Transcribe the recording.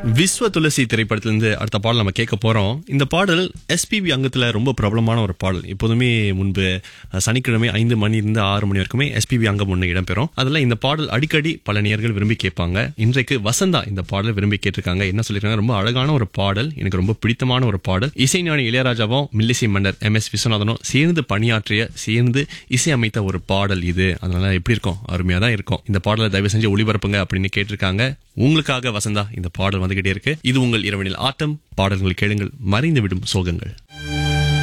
விஸ்வ துளசி திரைப்படத்திலிருந்து அடுத்த பாடல் நம்ம கேட்க போறோம் இந்த பாடல் எஸ்பிபி அங்கத்துல ரொம்ப பிரபலமான ஒரு பாடல் எப்போதுமே முன்பு அஹ், சனிக்கிழமை ஐந்து மணி இருந்து ஆறு மணி வரைக்குமே எஸ்பிபி அங்கம் ஒன்று இடம்பெறும் அதுல இந்த பாடல் அடிக்கடி பல நேயர்கள் விரும்பி கேட்பாங்க இன்றைக்கு வசந்தா இந்த பாடலை விரும்பி கேட்டிருக்காங்க என்ன சொல்லிருக்காங்க ரொம்ப அழகான ஒரு பாடல் எனக்கு ரொம்ப பிடித்தமான ஒரு பாடல் இசைஞானி இளையராஜாவும் மில்லிசை மன்னர் எம் எஸ் விஸ்வநாதனும் சேர்ந்து பணியாற்றிய சேர்ந்து இசையமைத்த ஒரு பாடல் இது அதனால எப்படி இருக்கும் அருமையா தான் இருக்கும் இந்த பாடலை தயவு செஞ்சு ஒளிபரப்புங்க அப்படின்னு கேட்டிருக்காங்க உங்களுக்காக வசந்தா இந்த பாடல் வந்துகிட்டே இருக்கு இது உங்கள் இரவனில் ஆட்டம் பாடல்கள் கேளுங்கள் மறைந்து விடும் சோகங்கள்